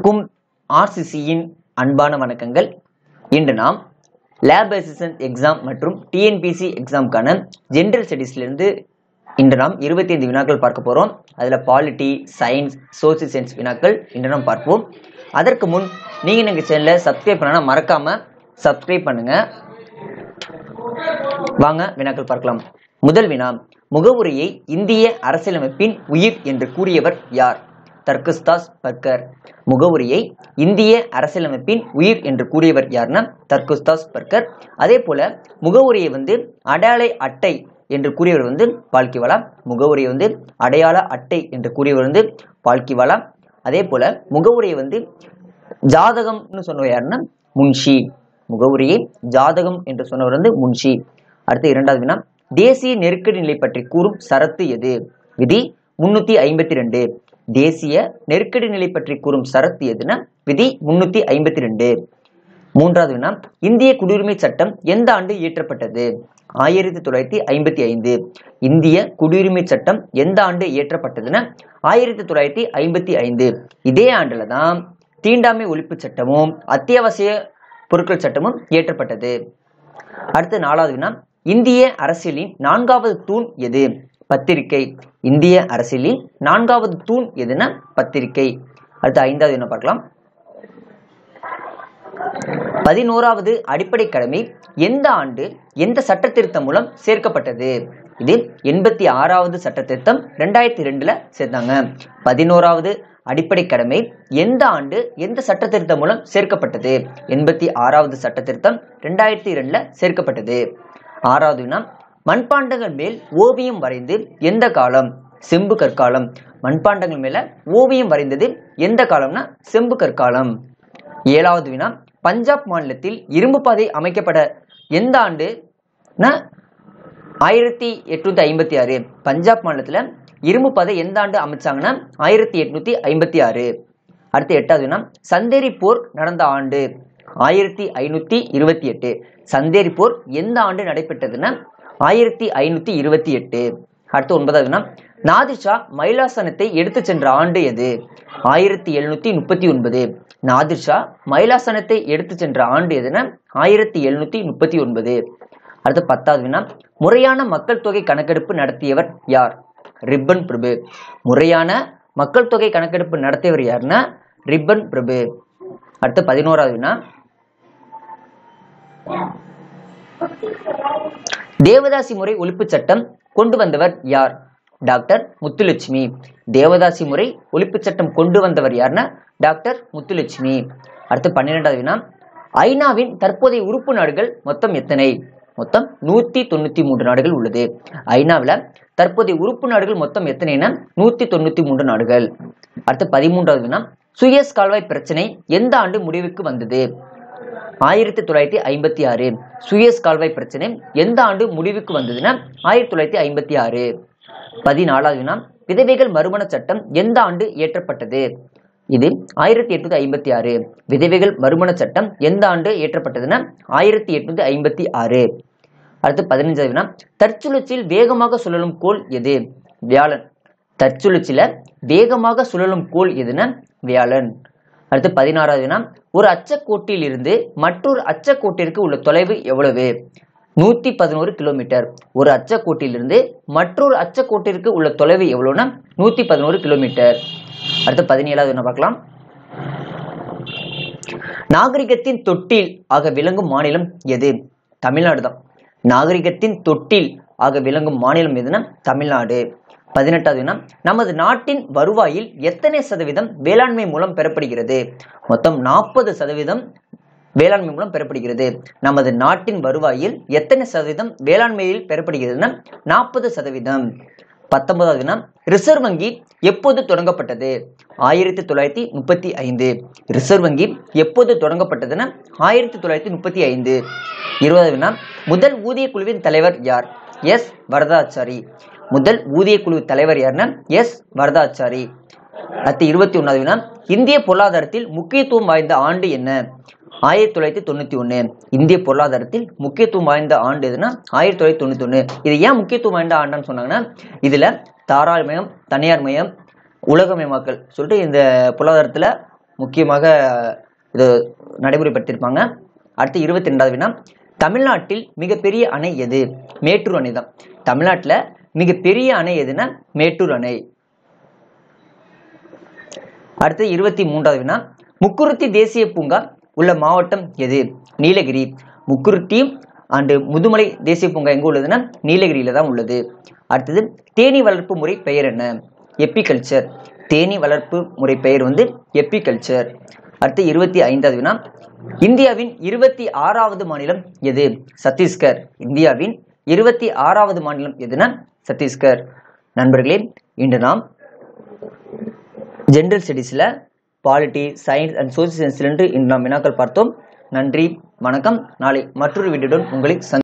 அனைவருக்கும் ஆர்சிசியின் அன்பான வணக்கங்கள் இன்று நாம் லேப் அசிஸ்டன்ட் எக்ஸாம் மற்றும் டிஎன்பிசி எக்ஸாமுக்கான ஜென்ரல் ஸ்டடீஸ்லேருந்து இன்று நாம் இருபத்தி ஐந்து வினாக்கள் பார்க்க போகிறோம் அதில் பாலிட்டி சயின்ஸ் சோசியல் சயின்ஸ் வினாக்கள் இன்று நாம் பார்ப்போம் அதற்கு முன் நீங்கள் எங்கள் சேனலை சப்ஸ்கிரைப் பண்ணனா மறக்காமல் சப்ஸ்கிரைப் பண்ணுங்கள் வாங்க வினாக்கள் பார்க்கலாம் முதல் வினா முகவுரையை இந்திய அரசியலமைப்பின் உயிர் என்று கூறியவர் யார் தர்குஸ்தாஸ் பர்கர் முகவுரையை இந்திய அரசியலமைப்பின் உயிர் என்று கூறியவர் யார்னா தர்குஸ்தாஸ் பர்கர் அதே போல முகவுரையை வந்து அடையாள அட்டை என்று கூறியவர் வந்து பால்கிவாலா முகவுரையை வந்து அடையாள அட்டை என்று கூறியவர் வந்து பால்கிவாலா அதே போல முகவுரையை வந்து ஜாதகம்னு சொன்னவர் யாருன்னா முன்ஷி முகவுரையை ஜாதகம் என்று சொன்னவர் வந்து முன்ஷி அடுத்து இரண்டாவது வினா தேசிய நெருக்கடி நிலை பற்றி கூறும் சரத்து எது விதி முன்னூத்தி ஐம்பத்தி ரெண்டு தேசிய நெருக்கடி நிலை பற்றி கூறும் சரத்து எதுனா விதி முன்னூத்தி ஐம்பத்தி ரெண்டு மூன்றாவது வினா இந்திய குடியுரிமை சட்டம் எந்த ஆண்டு இயற்றப்பட்டது ஆயிரத்தி தொள்ளாயிரத்தி ஐம்பத்தி ஐந்து இந்திய குடியுரிமை சட்டம் எந்த ஆண்டு இயற்றப்பட்டதுன்னா ஆயிரத்தி தொள்ளாயிரத்தி ஐம்பத்தி ஐந்து இதே ஆண்டுல தான் தீண்டாமை ஒழிப்பு சட்டமும் அத்தியாவசிய பொருட்கள் சட்டமும் இயற்றப்பட்டது அடுத்து நாலாவது வினா இந்திய அரசியலின் நான்காவது தூண் எது பத்திரிகை இந்திய அரசியலின் நான்காவது தூண் எதுனா பத்திரிகை அடுத்து ஐந்தாவது என்ன பார்க்கலாம் பதினோராவது அடிப்படை கடமை எந்த ஆண்டு எந்த சட்ட திருத்தம் மூலம் சேர்க்கப்பட்டது இது எண்பத்தி ஆறாவது சட்ட திருத்தம் ரெண்டாயிரத்தி ரெண்டுல சேர்த்தாங்க பதினோராவது அடிப்படை கடமை எந்த ஆண்டு எந்த சட்ட திருத்தம் மூலம் சேர்க்கப்பட்டது எண்பத்தி ஆறாவது சட்ட திருத்தம் ரெண்டாயிரத்தி ரெண்டுல சேர்க்கப்பட்டது ஆறாவது வினா மண்பாண்டங்கள் மேல் ஓவியம் வரைந்து எந்த காலம் செம்பு கற்காலம் மண்பாண்டங்கள் மேல ஓவியம் வரைந்தது எந்த காலம்னா செம்பு கற்காலம் ஏழாவது வினா பஞ்சாப் மாநிலத்தில் இரும்பு பாதை அமைக்கப்பட எந்த ஆண்டுனா ஆயிரத்தி எட்நூத்தி ஐம்பத்தி ஆறு பஞ்சாப் மாநிலத்துல இரும்பு பாதை எந்த ஆண்டு அமைச்சாங்கன்னா ஆயிரத்தி எட்நூத்தி ஐம்பத்தி ஆறு அடுத்து எட்டாவது வினா சந்தேரி போர் நடந்த ஆண்டு ஆயிரத்தி ஐநூத்தி இருபத்தி எட்டு சந்தேரி போர் எந்த ஆண்டு நடைபெற்றதுன்னா ஆயிரத்தி ஐநூத்தி இருபத்தி எட்டு அடுத்து ஒன்பதாவது வினா நாதிர்ஷா மயிலாசனத்தை எடுத்து சென்ற ஆண்டு எது ஆயிரத்தி எழுநூத்தி முப்பத்தி ஒன்பது நாதிர்ஷா மயிலாசனத்தை எடுத்து சென்ற ஆண்டு எதுனா ஆயிரத்தி எழுநூத்தி முப்பத்தி ஒன்பது அடுத்து பத்தாவது வினா முறையான மக்கள் தொகை கணக்கெடுப்பு நடத்தியவர் யார் ரிப்பன் பிரபு முறையான மக்கள் தொகை கணக்கெடுப்பு நடத்தியவர் யாருன்னா ரிப்பன் பிரபு அடுத்து பதினோராவது வினா தேவதாசி முறை ஒழிப்பு சட்டம் கொண்டு வந்தவர் யார் டாக்டர் முத்துலட்சுமி தேவதாசி முறை ஒழிப்பு சட்டம் கொண்டு வந்தவர் யாருன்னா டாக்டர் முத்துலட்சுமி அடுத்து பன்னிரெண்டாவது வினா ஐநாவின் தற்போதைய உறுப்பு நாடுகள் மொத்தம் எத்தனை மொத்தம் நூத்தி தொண்ணூத்தி மூன்று நாடுகள் உள்ளது ஐநாவில் தற்போதைய உறுப்பு நாடுகள் மொத்தம் எத்தனைனா நூத்தி தொண்ணூத்தி மூன்று நாடுகள் அடுத்து பதிமூன்றாவது வினா சுயஸ் கால்வாய் பிரச்சனை எந்த ஆண்டு முடிவுக்கு வந்தது ஆயிரத்தி தொள்ளாயிரத்தி ஐம்பத்தி ஆறு சுயஸ் கால்வாய் பிரச்சனை எந்த ஆண்டு முடிவுக்கு வந்ததுன்னா ஆயிரத்தி தொள்ளாயிரத்தி ஐம்பத்தி ஆறு பதினாலாவது வினா விதவைகள் மறுமண சட்டம் எந்த ஆண்டு இயற்றப்பட்டது இது ஆயிரத்தி எட்நூத்தி ஐம்பத்தி ஆறு விதவைகள் மறுமண சட்டம் எந்த ஆண்டு இயற்றப்பட்டதுன்னா ஆயிரத்தி எட்நூத்தி ஐம்பத்தி ஆறு அடுத்து பதினஞ்சாவது வினா தற்சுழற்சியில் வேகமாக சுழலும் கோள் எது வியாழன் தற்சுழற்சியில வேகமாக சுழலும் கோள் எதுனா வியாழன் அடுத்து பதினாறாவது வினா ஒரு அச்சக்கோட்டில் இருந்து மற்றொரு அச்சக்கோட்டிற்கு உள்ள தொலைவு எவ்வளவு நூத்தி பதினோரு கிலோமீட்டர் ஒரு அச்சக்கோட்டிலிருந்து மற்றொரு அச்சக்கோட்டிற்கு உள்ள தொலைவு எவ்வளவுனா நூத்தி பதினோரு கிலோமீட்டர் அடுத்து பதினேழாவது என்ன பார்க்கலாம் நாகரிகத்தின் தொட்டில் ஆக விளங்கும் மாநிலம் எது தமிழ்நாடு தான் நாகரிகத்தின் தொட்டில் ஆக விளங்கும் மாநிலம் எதுனா தமிழ்நாடு பதினெட்டாவது வினா நமது நாட்டின் வருவாயில் எத்தனை சதவீதம் வேளாண்மை மூலம் பெறப்படுகிறது மொத்தம் நாற்பது சதவீதம் வேளாண்மை மூலம் பெறப்படுகிறது நமது நாட்டின் வருவாயில் எத்தனை சதவீதம் வேளாண்மையில் பெறப்படுகிறதுனா நாற்பது சதவீதம் பத்தொன்பதாவது வினா ரிசர்வ் வங்கி எப்போது தொடங்கப்பட்டது ஆயிரத்தி தொள்ளாயிரத்தி முப்பத்தி ஐந்து ரிசர்வ் வங்கி எப்போது தொடங்கப்பட்டதுன்னா ஆயிரத்தி தொள்ளாயிரத்தி முப்பத்தி ஐந்து இருபதாவது வினா முதல் ஊதிய குழுவின் தலைவர் யார் எஸ் வரதாச்சாரி முதல் ஊதிய குழு தலைவர் யாருன்னா எஸ் வரதாச்சாரி அடுத்து இருபத்தி ஒன்னாவது வினா இந்திய பொருளாதாரத்தில் முக்கியத்துவம் வாய்ந்த ஆண்டு என்ன ஆயிரத்தி தொள்ளாயிரத்தி தொண்ணூத்தி ஒண்ணு இந்திய பொருளாதாரத்தில் முக்கியத்துவம் வாய்ந்த ஆண்டு எதுனா ஆயிரத்தி தொள்ளாயிரத்தி தொண்ணூத்தி ஒண்ணு இது ஏன் முக்கியத்துவம் வாய்ந்த ஆண்டுன்னு சொன்னாங்கன்னா இதுல தாராளமயம் தனியார் மயம் உலகமயமாக்கல் சொல்லிட்டு இந்த பொருளாதாரத்துல முக்கியமாக இது நடைமுறைப்படுத்தியிருப்பாங்க அடுத்து இருபத்தி ரெண்டாவது வினா தமிழ்நாட்டில் மிகப்பெரிய அணை எது மேட்டூர் அணை தான் தமிழ்நாட்டில் மிகப்பெரிய அணை எதுன்னா மேட்டூர் அணை அடுத்து இருபத்தி மூன்றாவது வினா முக்குருத்தி தேசிய பூங்கா உள்ள மாவட்டம் எது நீலகிரி முக்குருத்தி அண்டு முதுமலை தேசிய பூங்கா எங்க உள்ளதுன்னா நீலகிரியில தான் உள்ளது அடுத்தது தேனி வளர்ப்பு முறை பெயர் என்ன எப்பிகல்ச்சர் தேனி வளர்ப்பு முறை பெயர் வந்து எப்பிகல்ச்சர் அடுத்து இருபத்தி ஐந்தாவது வினா இந்தியாவின் இருபத்தி ஆறாவது மாநிலம் எது சத்தீஸ்கர் இந்தியாவின் இருபத்தி ஆறாவது மாநிலம் எதுனா சத்தீஸ்கர் நண்பர்களே இன்று நாம் ஜென்ரல் ஸ்டடீஸில் பாலிட்டி சயின்ஸ் அண்ட் சோசியல் சயின்ஸ்லேருந்து இன்று நாம் வினாக்கள் பார்த்தோம் நன்றி வணக்கம் நாளை மற்றொரு வீடியோடன் உங்களை சந்தி